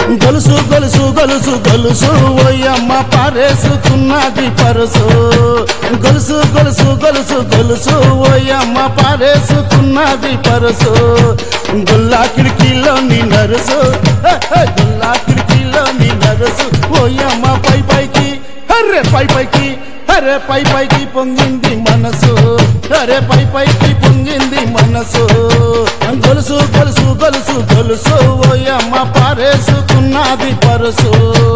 గొలుసు గొలుసు గొలుసు గొలుసు ఓయమ్మ పారేసుకున్నది పరుసు గొలుసు గొలుసు గొలుసు గొలుసు ఓయమ్మ పారేసుకున్నది పరుసు గుల్లా కిటికీలోని నరుసు హే, హే, గుల్లా కిటికీలోని నరుసు ఓయమ్మ పై పైకి అరే పై పైకి అరే పై పైకి పొంగింది మనసు అరే పై పైకి పొంగింది మనసు గొలుసు గొలుసు గొలుసు గొలుసు ఓయమ్మ పారేసుకున్నది పరుసు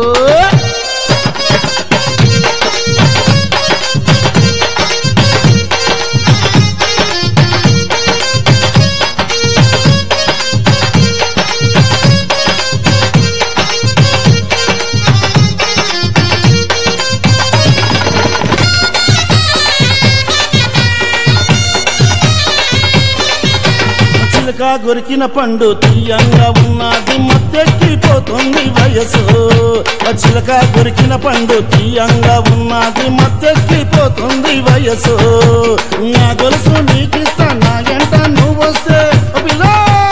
చిలక గొరికిన పండు తీయంగా ఉన్నది మత్తెక్కిపోతుంది వయసు ఆ చిలక గొరికిన పండు తీయంగా ఉన్నది మత్తెక్కిపోతుంది వయసు నా గొలుసు నీకిస్తా నా ఎంట నువ్వు వస్తే ఓ పిల్ల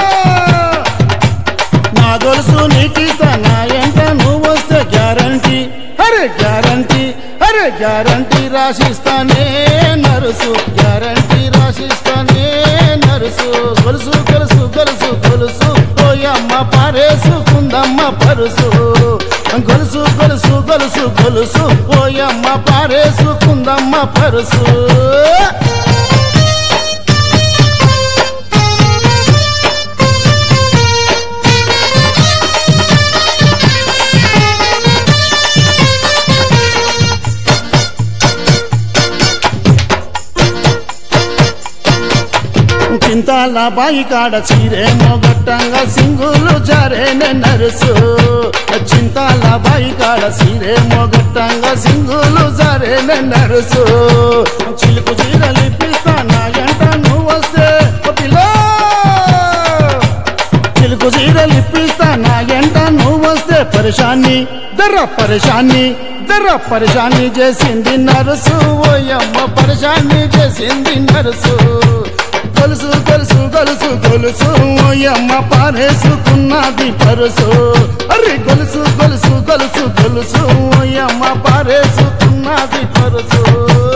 నా గొలుసు నీకిస్తా నా ఎంట నువ్వు వస్తే గ్యారంటీ అరే గ్యారంటీ అరే గ్యారంటీ రాసిస్తానే నరుసు గ్యారంటీ రాసిస్తానే నరుసు గొలుసు గొలుసు గొలుసు గొలుసు ఓయమ్మ పారేసుకుందమ్మ పరుసు గొలుసు గొలుసు గొలుసు గొలుసు ఓయమ్మ పారేసుకుందమ్మ పరుసు చింతాల బాయి కాడ చీరే మొగట్టంగా సింగులు జారేనే నరుసు చింతాల బాయి కాడ చీరే మొగట్టంగా సింగులు జారేనే నరుసు చిలుకు చీరలు ఇప్పిస్తా నా ఎంట నువ్వు వస్తే ఓ పిల్లో చిలుకు చీరలు ఇప్పిస్తా నా ఎంట నువ్వు వస్తే పరిశాన్ని దర్ర పరిశాన్ని దర్ర పరిశాన్ని చేసింది నరుసు ఓయమ్మ పరిశాన్ని చేసింది నరుసు గొలుసు గొలుసు గొలుసు గొలుసు ఓయమ్మ పారేసుకున్నది పరుసు అరే గొలుసు గొలుసు గొలుసు గొలుసు ఓయమ్మ పారేసుకున్నది పరుసు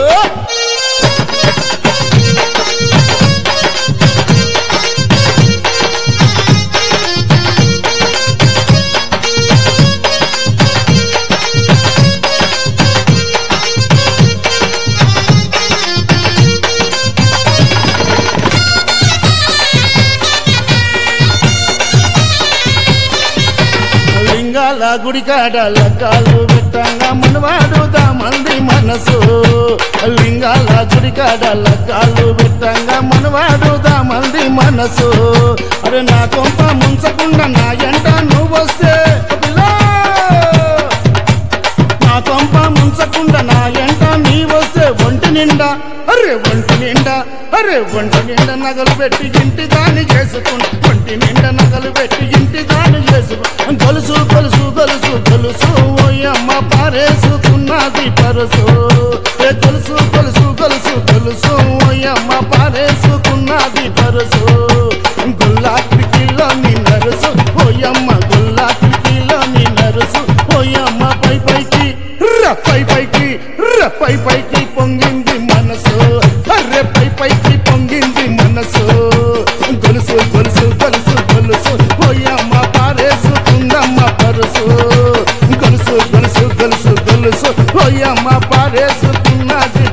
లింగాల గుడికాడ లగ్గాలు పెట్టంగా మనవాడు దామంది మనసు లింగాల గుడికాడ లగ్గాలు పెట్టంగా మనవాడు దామంది మనసు అరే నా కొంప ముంచకుండా నా ఎంట నువ్వు వస్తే ఓ పిల్లా! నా కొంప ముంచకుండా నా ఎంట నీ వస్తే ఒంటి నిండా అరే ఒంటి నిండా అరే ఒంటి నిండా నగలు పెట్టి ఇంటి దాన్ని చేసుకుంటా ఒంటి నిండా నగలు పెట్టి ఇంటి దాన్ని చేసుకుంటా గొలుసు గొలుసు గొలుసు గొలుసు ఓయమ్మ పారేసుకున్నది పరుసు ఏ గొలుసు గొలుసు గొలుసు గొలుసు ఓయమ్మ పారేసుకున్నది పరుసు గుల్లా కిటికీలో నీ నరుసు ఓయమ్మ గుల్లా కిటికీలో నీ నరుసు ఓయమ్మ పై పైకి ర పై పైకి ర పై పైకి పొంగింది మనసు అర్రె పై పైకి పొంగింది మనసు గొలుసు గొలుసు గొలుసు గొలుసు ఓయమ్మ పారేసుకుందమ్మ పరుసు గొలుసు గొలుసు గొలుసు గొలుసు ఓయమ్మ పారేసుకున్నది